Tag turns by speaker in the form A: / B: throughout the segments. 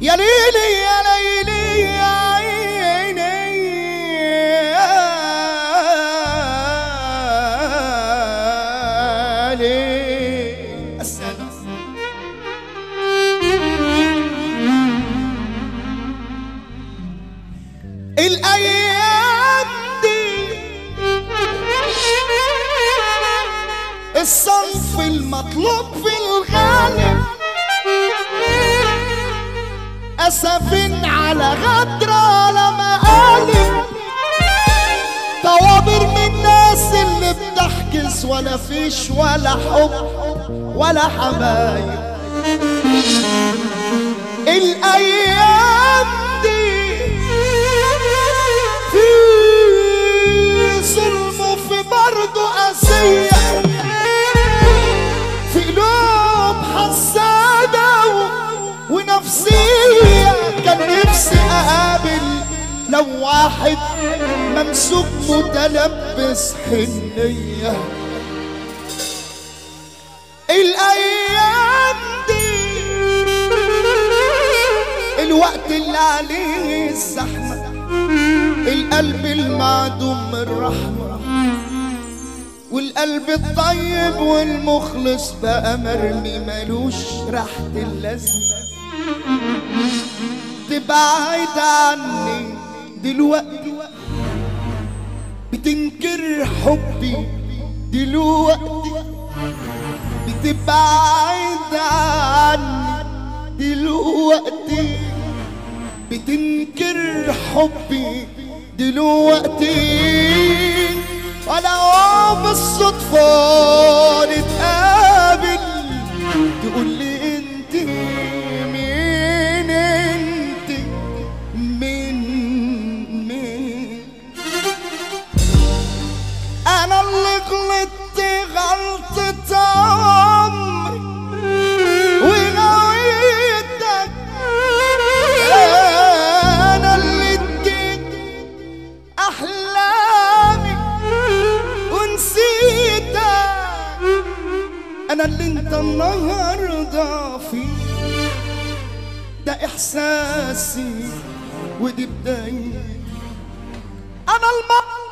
A: يا ليلي يا ليلي يا عيني يا ليل السلام الايام دي الصنف المطلوب في الغالب اسف على غدر على مقالب طوابر من الناس اللي بتحجز ولا فيش ولا حب ولا حبايب الايام دي في ظلم وفي برضه قاسية في قلوب حسادة و- ونفسية كان نفسي أقابل لو واحد ممسوك متلبس حنية الأيام دي الوقت اللي عليه الزحمة القلب المعدوم من الرحمة والقلب الطيب والمخلص بقى مرمي ملوش ريحة اللازمة تبعد عني دلوقتي بتنكر حبي دلوقتي بتبعد عني دلوقتي بتنكر حبي دلوقتي ولو بالصدفة نتقابل تقول لي انت مين انت مين مين انا اللي غلطت غلطة عمري ونويتك انا اللي اديت احلامي ونسيتك انا اللي انت النهارده فيه ده احساسي ودي بدايتي انا الم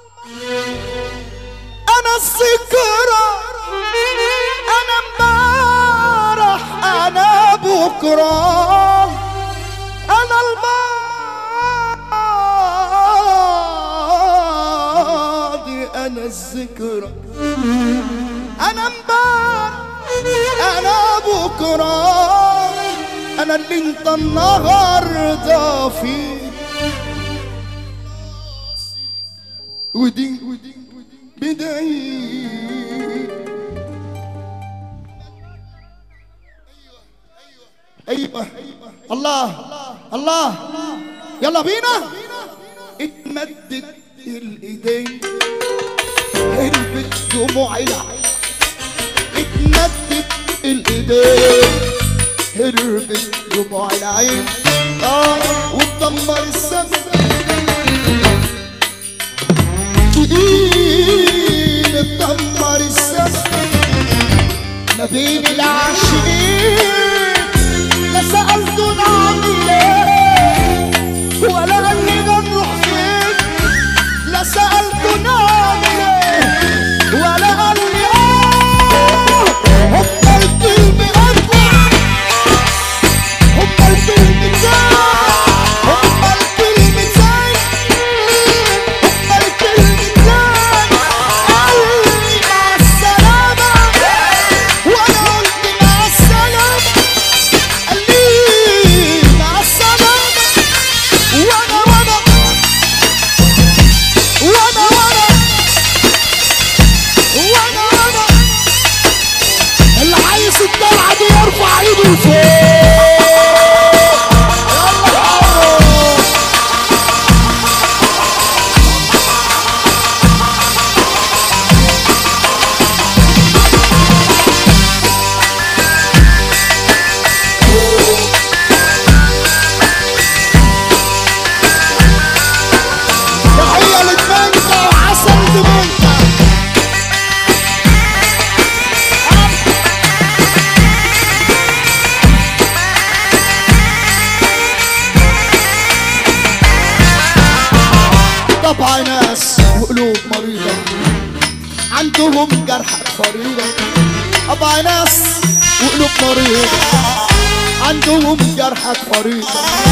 A: انا الذكرى انا امبارح انا بكره انا الماضي انا الذكرى انا امبارح انا بكره انا اللي انت النهارده فيه ودي بداية ايوه الله الله يلا بينا اتمدت الايدين هربت دموع العين اتمدت الايدين هربت دموع العين اه وتدمر السما ايد تدمر السما ما بين العاشقين لا سألته نعمل ايه ولا قال لي نروح فين لا سألته نعمل ايه ولا قال لي اه هما الكلمة أطلع هما الكلمتين هما الكلمتين هما الكلمتين قال لي مع السلامة وانا قلت مع السلامة قال لي مع السلامة وانا وانا وانا وانا وانا وانا اللي عايز الدلعة دي يرفع ايده لفوق يلا حارس تحية لدمنتا وعسل دمنتا جرحك فريضة أبع ناس وقلوب مريضة عندهم جرحك فريضة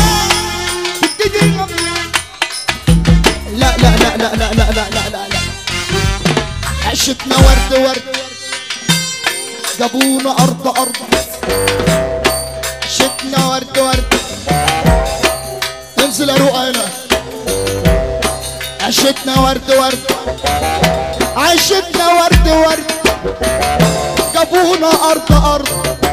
A: لا لا لا لا لا لا لا لا لا لا عشتنا ورد ورد جابونا أرض أرض عشتنا ورد ورد انزل يا رؤى هنا عشتنا ورد ورد عشتنا ورد ورد جابونا أرض أرض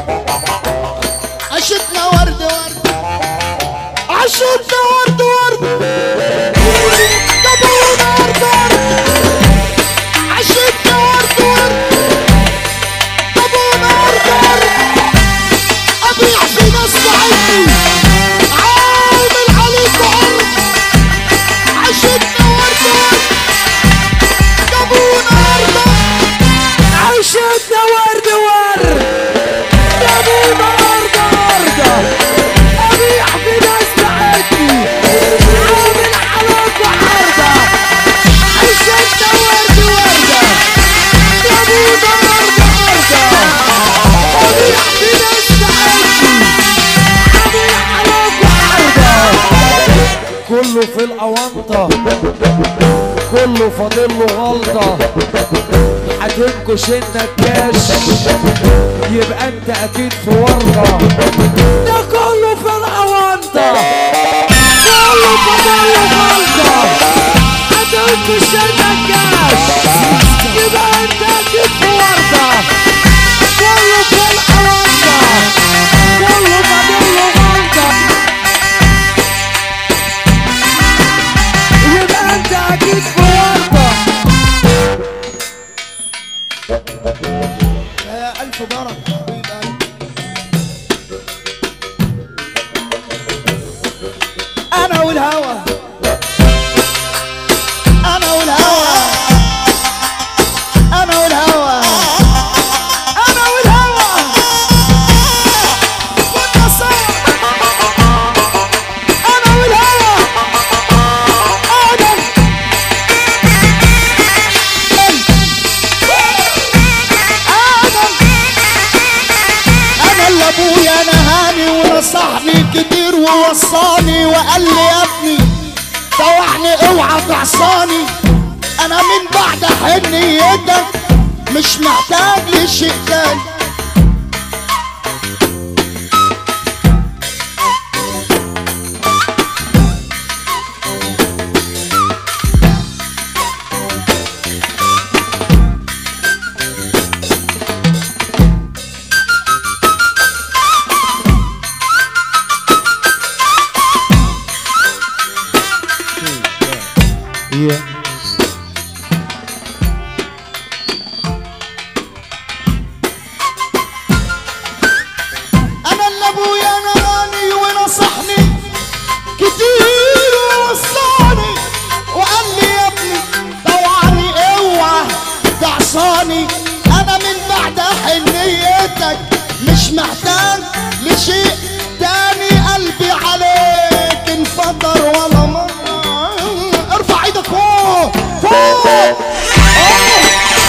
A: عشتنا ورد ورد عشتنا ورد ورد جابونا أرض أرض عشتنا ورد ورد جابونا أرض أرض أبيع في ناس بعيني عامل عليك عرض عشتنا ورد ورد جابونا أرض
B: عشتنا ورد ورد جابونا ورد ورد ابيع في ناس بعدي عامل حلاك وحردة عشتنا ورد ورد جابونا ورد ورد ابيع في ناس بعدي عامل حلاك وحردة كله في الاونطة كله فاضل له غلطة هتنكش النكاش يبقى انت اكيد في ورطة ده كله في الاونطة كله فاضل له غلطة هتنكش النكاش يبقى انت اكيد في ورطة كله في الاونطة كله فاضل له غلطة يبقى انت اكيد في ورطة
A: يا ألف بركة حبيب قلبي أنا والهوى أنا والهوى أنا والهوى أنا والهوى كنا سوا أنا والهوى أنا أنا انا اللي ابويا نهاني ونصحني كتير ووصاني وقال لي يا ابني طوعني اوعى تعصاني انا من بعد حنيتك مش محتاج لشيء تاني انا اللي ابويا نهاني ونصحني كتير ووصاني وقال لي يا ابني طوعني اوعى تعصاني انا من بعد حنيتك مش محتاج لشيء تاني قلبي عليك انفطر ولا مرة ارفع ايدك فوق فوق آه.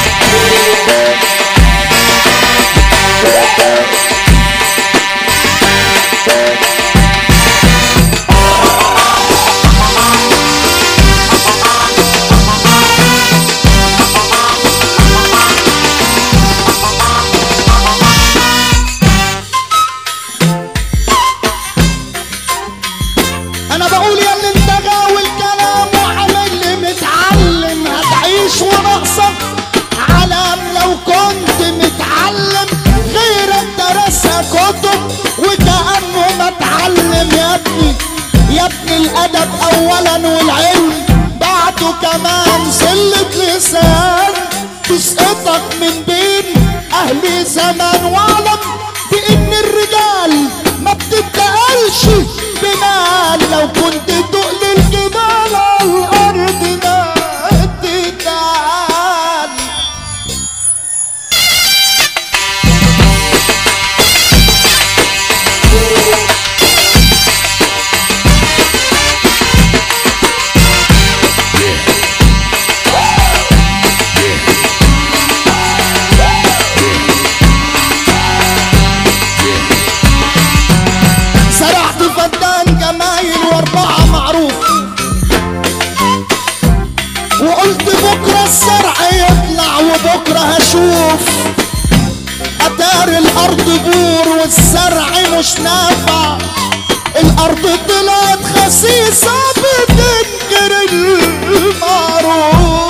A: انا بقول يا اللي انت غاوي الكلام وعامل لي متعلم هتعيش وناقصك علم لو كنت متعلم غيرك درسها كتب وكأنه ما اتعلم يا ابني يا ابني الادب اولا والعلم بعده كمان سلة لسان تسقطك من بين اهل زمان واعلم بان الرجال ما بتتقالش بمال لو كنت تقل الجبال على الارض ما تتقال اتار الارض بور والزرع مش نافع الارض طلعت خسيسة بتنكر المعروف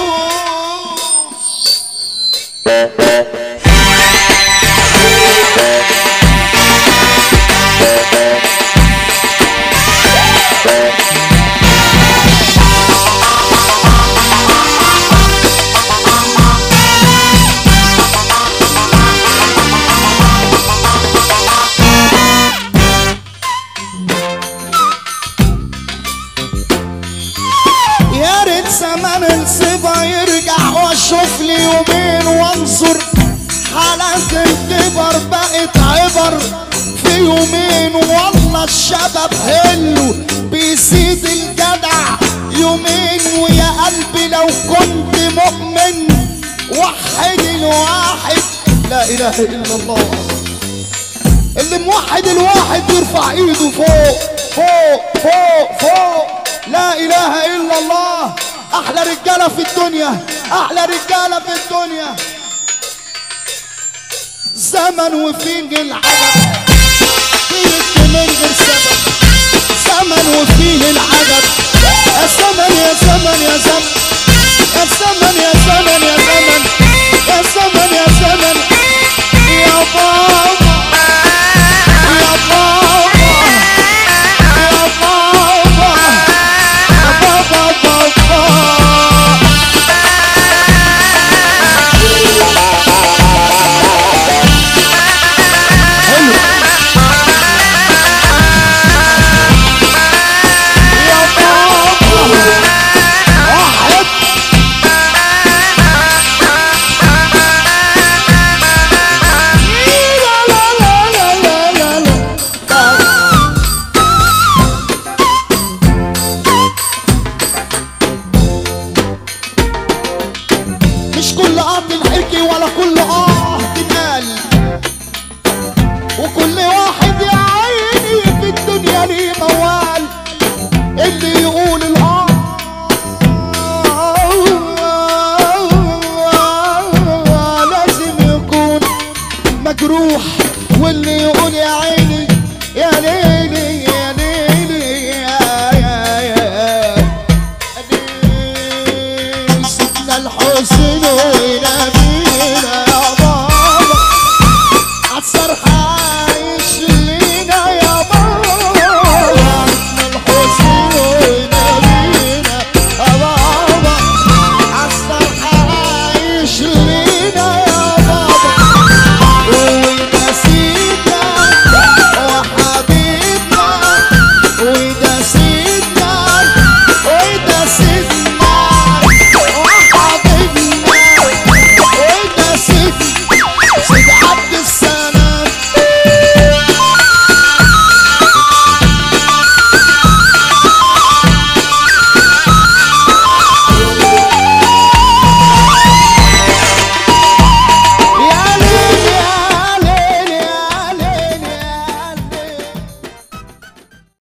A: يا ريت زمان الصبا يرجع واشوف لي يومين وانظر حالات الكبر بقت عبر في يومين والله الشباب حلو بيزيد الجدع يومين ويا قلبي لو كنت مؤمن وحد الواحد لا اله الا الله اللي موحد الواحد يرفع ايده فوق فوق فوق فوق لا اله الا الله احلى رجاله في الدنيا احلى رجاله في الدنيا زمن وفيه العجب فيه من غير سبب زمن وفيه العجب يا زمن يا زمن يا زمن يا زمن يا زمن يا زمن يا زمن يا زمن يا بابا يا بابا يا بابا يا بابا بابا حلو يا بابا واحد لا لا لا لا لا لا مش كل قاطل حكي ولا كل اه تنال وكل واحد يا عيني في الدنيا ليه موال اللي يقول الاه لازم يكون مجروح واللي يقول يا عيني يا ليلي